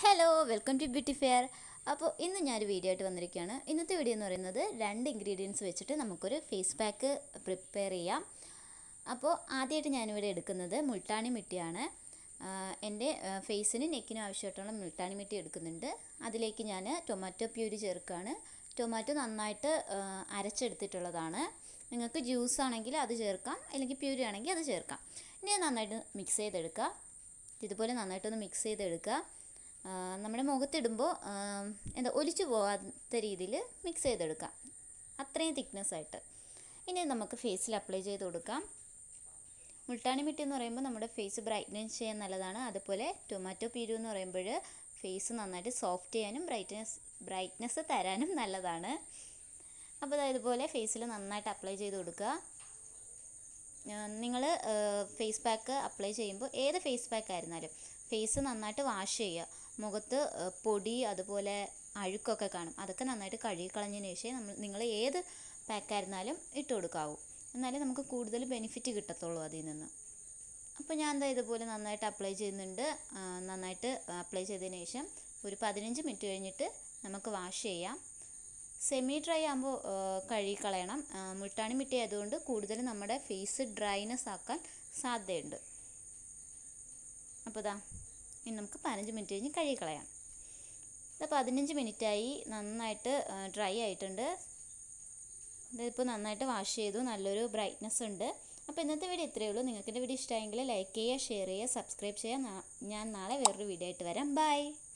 hello welcome to beauty fair അപ്പോൾ ഇന്ന് ഞാനൊരു വീഡിയോ ആയിട്ട് വന്നിരിക്കുകയാണ് ഇന്നത്തെ വീഡിയോ എന്ന് പറയുന്നത് രണ്ട് ഇൻഗ്രീഡിയൻസ് വെച്ചിട്ട് നമുക്കൊരു ഫേസ് പാക്ക് പ്രിപ്പയർ ചെയ്യാം അപ്പോൾ ആദ്യമായിട്ട് ഞാനിവിടെ എടുക്കുന്നത് മുൾട്ടാണി മിട്ടിയാണ് ആഹ് എൻ്റെ ഫേസിന് നെക്കിനും ആവശ്യമായിട്ടുള്ള മുൾട്ടാണി മിട്ടി എടുക്കുന്നുണ്ട് അതിലേക്ക് ഞാൻ ടൊമാറ്റോ പ്യൂരി ചേർക്കുകയാണ് ടൊമാറ്റോ നന്നായിട്ട് ആഹ് അരച്ചെടുത്തിട്ടുള്ളതാണ് നിങ്ങൾക്ക് ജ്യൂസ് ആണെങ്കിൽ അത് ചേർക്കാം അല്ലെങ്കിൽ പ്യൂരി ആണെങ്കിൽ അത് ചേർക്കാം ഇനി അത് നന്നായിട്ട് മിക്സ് ചെയ്തെടുക്കുക ഇതുപോലെ നന്നായിട്ടൊന്ന് മിക്സ് ചെയ്തെടുക്കുക ആ, നമ്മുടെ മുഖത്തിടുമ്പോൾ ആ, എന്താ ഒലിച്ചു പോകാത്ത രീതിയിൽ മിക്സ് ചെയ്തെടുക്കാം അത്രയും തിക്നെസ് ആയിട്ട് ഇനി നമുക്ക് ഫേസിൽ അപ്ലൈ ചെയ്ത് കൊടുക്കാം മുൾട്ടാണി മിട്ടി എന്ന് പറയുമ്പോൾ നമ്മുടെ ഫേസ് ബ്രൈറ്റ്നൻ ചെയ്യാൻ നല്ലതാണ് അതുപോലെ ടൊമാറ്റോ പീരു എന്ന് പറയുമ്പോൾ ഫേസ് നന്നായിട്ട് സോഫ്റ്റ് ചെയ്യാനും ബ്രൈറ്റ്നസ് ബ്രൈറ്റ്നസ് തരാനും നല്ലതാണ് അപ്പോൾ ദാ ഇതുപോലെ ഫേസിൽ നന്നായിട്ട് അപ്ലൈ ചെയ്ത് കൊടുക്കുക നിങ്ങൾ ഫേസ് പാക്ക് അപ്ലൈ ചെയ്യുമ്പോൾ ഏത് ഫേസ് പാക്ക് ആയിരുന്നാലും ഫേസ് നന്നായിട്ട് വാഷ് ചെയ്യുക മുഖത്ത് ആ, പൊടി അതുപോലെ അഴുക്കൊക്കെ കാണും അതൊക്കെ നന്നായിട്ട് കഴുകി കളഞ്ഞതിന് ശേഷം നമ്മൾ നിങ്ങൾ ഏത് പാക്കായിരുന്നാലും ഇട്ട് കൊടുക്കാവൂ എന്നാലേ നമുക്ക് കൂടുതൽ ബെനിഫിറ്റ് കിട്ടത്തുള്ളൂ അതിൽ നിന്ന് അപ്പോൾ ഞാൻ എന്താ ഇതുപോലെ നന്നായിട്ട് അപ്ലൈ ചെയ്യുന്നുണ്ട് ആ, നന്നായിട്ട് അപ്ലൈ ചെയ്തതിന് ശേഷം ഒരു പതിനഞ്ച് മിനിറ്റ് കഴിഞ്ഞിട്ട് നമുക്ക് വാഷ് ചെയ്യാം സെമി ഡ്രൈ ആകുമ്പോൾ കഴുകി കളയണം ആ, മുൾട്ടാണി മിട്ടി ആയതുകൊണ്ട് കൂടുതൽ നമ്മുടെ ഫേസ് ഡ്രൈനെസ് ആക്കാൻ സാധ്യതയുണ്ട് അപ്പോൾ ഇതാ ഇനി നമുക്ക് പതിനഞ്ച് മിനിറ്റ് കഴിഞ്ഞ് കഴുകി കളയാം ഇത് പതിനഞ്ച് മിനിറ്റായി നന്നായിട്ട് ഡ്രൈ ആയിട്ടുണ്ട് ഇതിപ്പോൾ നന്നായിട്ട് വാഷ് ചെയ്തു നല്ലൊരു ബ്രൈറ്റ്നസ് ഉണ്ട് അപ്പോൾ ഇന്നത്തെ വീഡിയോ ഇത്രയേ ഉള്ളൂ നിങ്ങൾക്ക് എൻ്റെ വീഡിയോ ഇഷ്ടമായെങ്കിൽ ലൈക്ക് ചെയ്യുക ഷെയർ ചെയ്യുക സബ്സ്ക്രൈബ് ചെയ്യുക നാ- ഞാൻ നാളെ വേറൊരു വീഡിയോ ആയിട്ട് വരാം ബൈ